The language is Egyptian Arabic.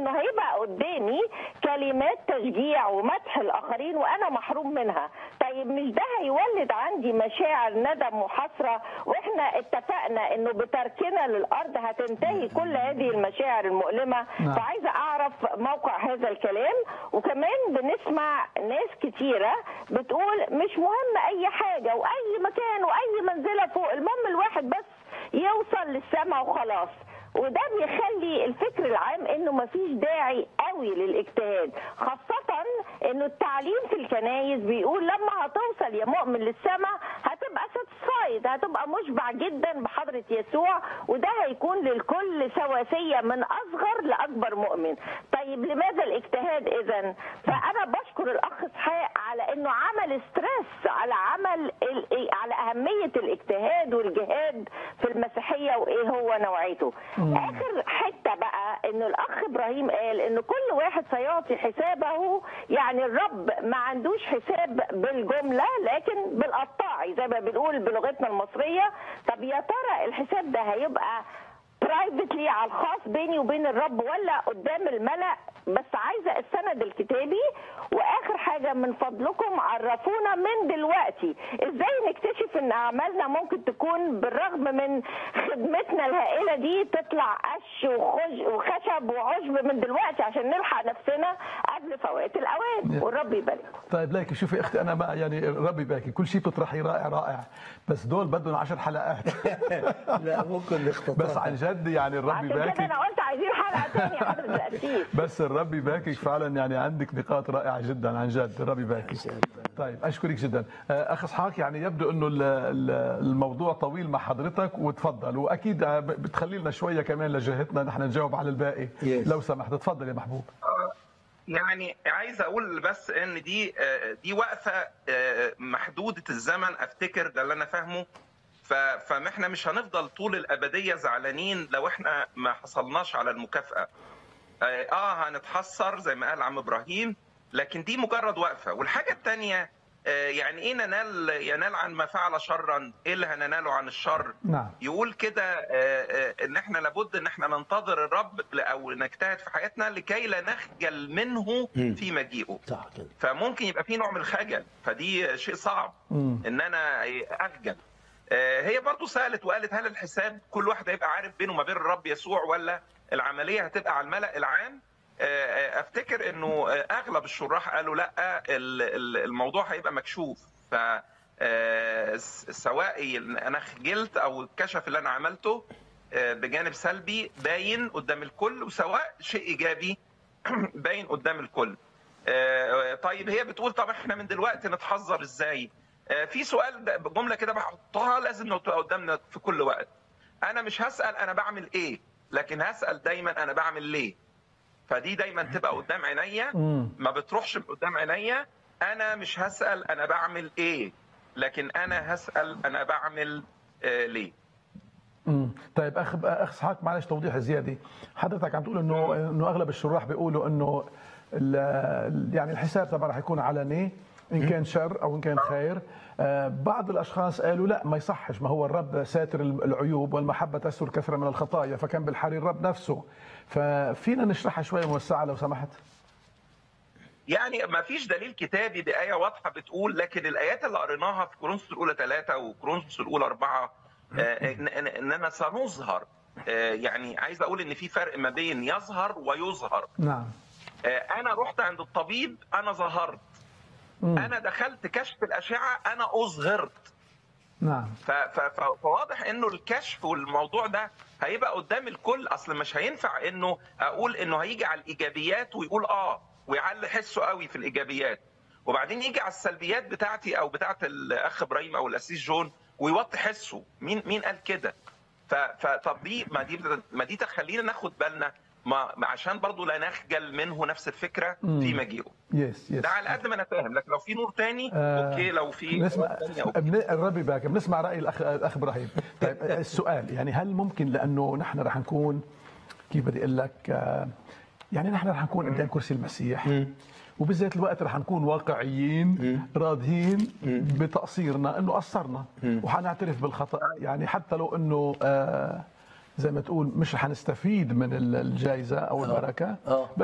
انه هيبقى قدامي كلمات تشجيع ومدح الاخرين وانا محروم منها طيب مش ده هيولد عندي مشاعر ندم وحسره واحنا اتفقنا انه بتركنا للارض هتنتهي كل هذه المشاعر المؤلمه نعم. فعايزه اعرف موقع هذا الكلام وكمان بنسمع ناس كتيره بتقول مش مهم اي حاجه واي مكان واي منزله فوق المهم الواحد بس يوصل للسماء وخلاص وده بيخلي الفكر العام انه مفيش داعي قوي للاجتهاد خاصة انه التعليم في الكنايس بيقول لما هتوصل يا مؤمن للسماء هتبقى ساتسفايد هتبقى مشبع جدا بحضرة يسوع وده هيكون للكل سواسية من اصغر لاكبر مؤمن طيب لماذا الاجتهاد اذا فانا بشكر الاخ اسحاق على انه عمل ستريس على عمل ال- على اهمية الاجتهاد والجهاد في المسيحية وايه هو نوعيته اخر حته بقى ان الاخ ابراهيم قال ان كل واحد سيعطي حسابه يعني الرب ما عندوش حساب بالجمله لكن بالقطاعي زي ما بنقول بلغتنا المصريه طب يا ترى الحساب ده هيبقى برايفتلي على الخاص بيني وبين الرب ولا قدام الملأ بس عايزه السند الكتابي واخر حاجه من فضلكم عرفونا من دلوقتي ازاي نكتشف ان اعمالنا ممكن تكون بالرغم من خدمتنا الهائله دي تطلع قش وخش وخشب وعشب من دلوقتي عشان نلحق نفسنا قبل فوات الاوان والرب يبارك طيب ليك شوفي اختي انا ما يعني ربي باكي كل شيء بتطرحي رائع رائع بس دول بدهم عشر حلقات لا ممكن نختصر بس عن جد يعني الرب عشان كده باكي انا قلت عايزين حلقه تانية يا حضره القسيس بس الرب يباركك فعلا يعني عندك نقاط رائعه جدا عن جد الرب يباركك طيب اشكرك جدا آه، اخ اسحاق يعني يبدو انه ال- ال- الموضوع طويل مع حضرتك وتفضل واكيد آه، ب- بتخلي لنا شويه كمان لجهتنا نحن نجاوب على الباقي Yes. لو سمحت تفضل يا محبوب يعني عايز اقول بس ان دي آه، دي وقفه آه، محدوده الزمن افتكر ده اللي انا فاهمه ف- فاحنا مش هنفضل طول الابديه زعلانين لو احنا ما حصلناش على المكافاه اه آه، هنتحسر زي ما قال عم ابراهيم لكن دي مجرد وقفه والحاجه الثانيه يعني ايه ننال ينال عن ما فعل شرا ايه اللي هنناله عن الشر نعم يقول كده آه، آه، ان احنا لابد ان احنا ننتظر الرب ل- او نجتهد في حياتنا لكي لا نخجل منه مم. في مجيئه صح كده فممكن يبقى في نوع من الخجل فدي شيء صعب مم. ان انا اخجل آه، هي برضو سالت وقالت هل الحساب كل واحد هيبقى عارف بينه وما بين الرب يسوع ولا العمليه هتبقى على الملا العام آه، آه، افتكر انه آه، اغلب الشراح قالوا لا ال- ال- الموضوع هيبقى مكشوف ف آه، س- سواء انا خجلت او اتكشف اللي انا عملته آه، بجانب سلبي باين قدام الكل وسواء شيء ايجابي باين قدام الكل آه، طيب هي بتقول طب احنا من دلوقتي نتحذر ازاي آه، في سؤال ده- جمله كده بحطها لازم تبقى قدامنا في كل وقت انا مش هسال انا بعمل ايه لكن هسال دايما انا بعمل ليه فدي دايما تبقى قدام عينيا مم. ما بتروحش من قدام عينيا انا مش هسال انا بعمل ايه لكن انا هسال انا بعمل آه ليه مم. طيب اخ اخ اسحاق معلش توضيح زياده حضرتك عم تقول انه انه اغلب الشراح بيقولوا انه ال- يعني الحساب طبعا رح يكون علني ان كان شر او ان كان خير آه، بعض الاشخاص قالوا لا ما يصحش ما هو الرب ساتر العيوب والمحبه تستر كثره من الخطايا فكان بالحري الرب نفسه ففينا نشرحها شويه موسعه لو سمحت يعني ما فيش دليل كتابي بآية واضحة بتقول لكن الآيات اللي قريناها في كورنثوس الأولى ثلاثة وكورنثوس الأولى أربعة آه، إن- إن- إننا سنظهر آه، يعني عايز أقول إن في فرق ما بين يظهر ويظهر نعم آه، أنا رحت عند الطبيب أنا ظهرت مم. أنا دخلت كشف الأشعة أنا أظهرت نعم ف- ف- ف- فواضح انه الكشف والموضوع ده هيبقى قدام الكل اصل مش هينفع انه اقول انه هيجي على الايجابيات ويقول اه ويعلي حسه قوي في الايجابيات وبعدين يجي على السلبيات بتاعتي او بتاعت الاخ ابراهيم او الاسيس جون ويوطي حسه مين مين قال كده ف- فطب دي ما دي ما دي تخلينا ناخد بالنا ما ما عشان برضو لا نخجل منه نفس الفكره مم. في مجيئه يس يس ده على قد ما انا فاهم لكن لو في نور تاني آه، اوكي لو في نسمع نور تاني أوكي. بن... الرب يبارك بنسمع راي الاخ الاخ ابراهيم طيب السؤال يعني هل ممكن لانه نحن رح نكون كيف بدي اقول لك آه، يعني نحن رح نكون قدام كرسي المسيح وبذات الوقت رح نكون واقعيين راضيين بتقصيرنا انه قصرنا وحنعترف بالخطا يعني حتى لو انه آه زي ما تقول مش حنستفيد من الجائزه او البركه آه.